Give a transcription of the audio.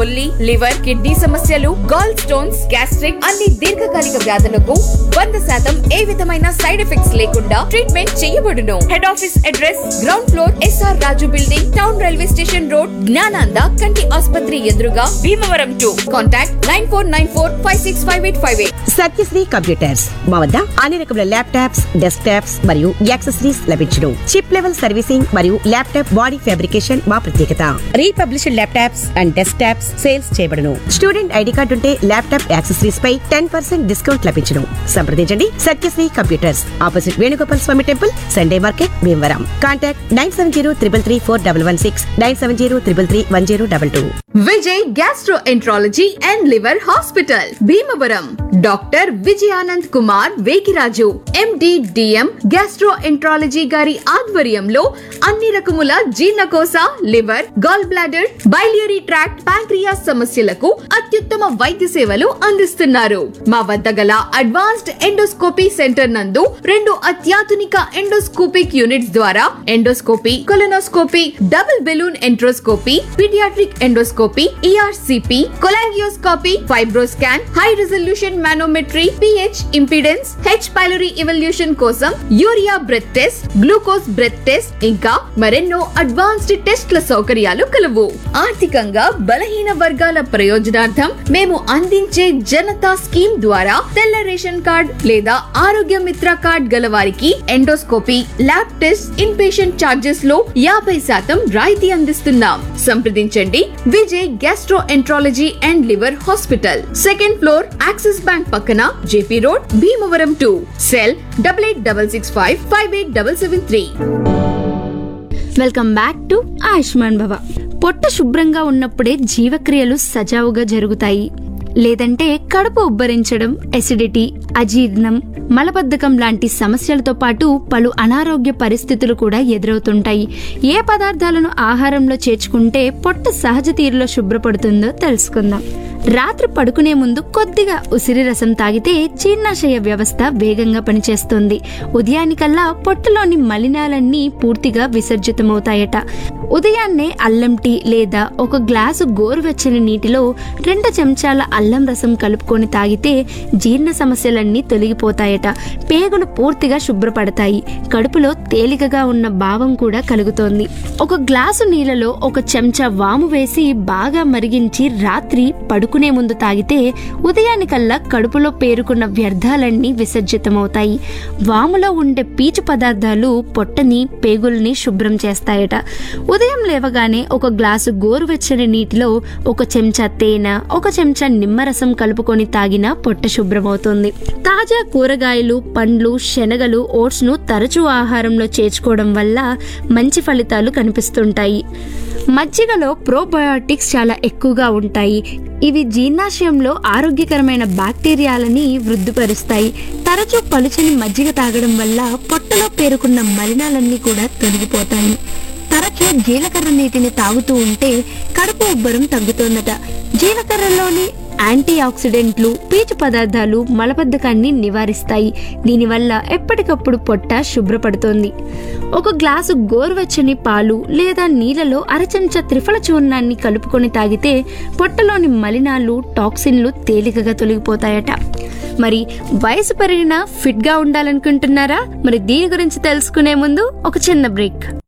బొల్లి liver kidney సమస్యలు gall stones gastric అన్ని దీర్ఘకాలిక వ్యాధులకు వంద శాతం ఏ విధమైన సైడ్ ఎఫెక్ట్స్ లేకుండా ట్రీట్మెంట్ చేయబడును head office address ground floor SR Raju building town railway station road Gnananda కంటి ఆసుపత్రి ఎదురుగా Bhimavaram two contact nine four nine four five six five eight five eight Satyasri computers మా వద్ద అన్ని రకముల ల్యాప్టాప్స్ డెస్క్ టాప్స్ మరియు యాక్సెసరీస్ లభించును చిప్ లెవెల్ సర్వీసింగ్ మరియు ల్యాప్టాప్ బాడీ ఫ్యాబ్రికేషన్ మా ప్రత్యేకత republished laptops and desktops sales చేయబడును స్టూడెంట్ ఐడి కార్డు ఉంటే ల్యాప్టాప్ యాక్సెసరీస్ పై టెన్ పర్సెంట్ డిస్కౌంట్ లభించును సంప్రదించండి Satyasri computers opposite Venugopal Swamy temple Sunday market Bhimavaram contact nine seven zero triple three four double one six nine seven zero triple three one zero double two Vijay gastroenterology and liver hospital Bhimavaram doctor Vijayanand Kumar Vekiraju MD DM gastroenterology గారి ఆధ్వర్యంలో అన్ని రకముల జీర్ణకోశ liver gall bladder biliary tract pancreas సమస్యలకు అత్యుత్తమ వైద్య సేవలు అందిస్తున్నారు మా వద్ద గల అడ్వాన్స్డ్ ఎండోస్కోపీ సెంటర్ నందు రెండు అత్యాధునిక ఎండోస్కోపిక్ యూనిట్స్ ద్వారా endoscopy colonoscopy double balloon enteroscopy paediatric endoscopy ERCP cholangioscopy FibroScan high resolution manometry pH impedance H pylori evaluation కోసం urea breath test glucose breath test ఇంకా మరెన్నో అడ్వాన్స్డ్ టెస్ట్ల సౌకర్యాలు కలవు ఆర్థికంగా బలహీన వర్గాల ప్రయోజనార్థం మేము అందించే జనతా స్కీమ్ ద్వారా తెల్ల రేషన్ కార్డ్ లేదా ఆరోగ్య మిత్ర కార్డ్ గల వారికి endoscopy lab test inpatient charges లో యాభై శాతం రాయితీ అందిస్తున్నాం సంప్రదించండి Vijay gastroenterology and liver hospital second floor Axis bank పక్కన JP road Bhimavaram two cell double eight double six five five eight double seven three welcome back to Ayushman Bhava పొట్ట శుభ్రంగా ఉన్నప్పుడే జీవక్రియలు సజావుగా జరుగుతాయి లేదంటే కడుపు ఉబ్బరించడం ఎసిడిటీ అజీర్ణం మలబద్ధకం లాంటి సమస్యలతో పాటు పలు అనారోగ్య పరిస్థితులు కూడా ఎదురవుతుంటాయి ఏ పదార్థాలను ఆహారంలో చేర్చుకుంటే పొట్ట సహజ తీరులో శుభ్రపడుతుందో తెలుసుకుందాం రాత్రి పడుకునే ముందు కొద్దిగా ఉసిరి రసం తాగితే జీర్ణాశయ వ్యవస్థ వేగంగా పనిచేస్తుంది ఉదయానికల్లా పొట్టలోని మలినాలన్నీ పూర్తిగా విసర్జితమవుతాయట ఉదయాన్నే అల్లం టీ లేదా ఒక గ్లాసు గోరువెచ్చని నీటిలో రెండు చెంచాల అల్లం రసం కలుపుకొని తాగితే జీర్ణ సమస్యలన్నీ తొలగిపోతాయట పేగులు పూర్తిగా శుభ్రపడతాయి కడుపులో తేలికగా ఉన్న భావం కూడా కలుగుతోంది ఒక గ్లాసు నీళ్ళలో ఒక చెంచా వాము వేసి బాగా మరిగించి రాత్రి పడుకునే ముందు తాగితే ఉదయానికల్లా కడుపులో పేరుకున్న వ్యర్థాలన్నీ విసర్జితమవుతాయి వాములో ఉండే పీచు పదార్థాలు పొట్టని పేగుల్ని శుభ్రం చేస్తాయట ఉదయం లేవగానే ఒక గ్లాసు గోరువెచ్చని నీటిలో ఒక చెంచా తేనె ఒక చెంచా నిమ్మరసం కలుపుకొని తాగినా పొట్ట శుభ్రమవుతుంది తాజా కూరగాయలు పండ్లు శనగలు ఓట్స్ ను తరచూ ఆహారంలో చేర్చుకోవడం వల్ల మంచి ఫలితాలు కనిపిస్తుంటాయి మజ్జిగలో ప్రోబయోటిక్స్ చాలా ఎక్కువగా ఉంటాయి ఇవి జీర్ణాశయంలో ఆరోగ్యకరమైన బ్యాక్టీరియాలని వృద్ధిపరుస్తాయి తరచూ పలుచని మజ్జిగ తాగడం వల్ల పొట్టలో పేరుకున్న మలినాలన్నీ కూడా తొలగిపోతాయి తరచూ జీలకర్ర నీటిని తాగుతూ ఉంటే కడుపు ఉబ్బరం తగ్గుతోందట జీలకర్రలోని యాంటీ ఆక్సిడెంట్లు పీచు పదార్థాలు మలబద్ధకాన్ని నివారిస్తాయి దీనివల్ల ఎప్పటికప్పుడు పొట్ట శుభ్రపడుతోంది ఒక గ్లాసు గోరువెచ్చని పాలు లేదా నీళ్ళలో అరచెంచా త్రిఫల చూర్ణాన్ని కలుపుకొని తాగితే పొట్టలోని మలినాలు టాక్సిన్లు తేలికగా తొలగిపోతాయట మరి వయసు పెరిగినా ఫిట్గా ఉండాలనుకుంటున్నారా మరి దీని గురించి తెలుసుకునే ముందు ఒక చిన్న బ్రేక్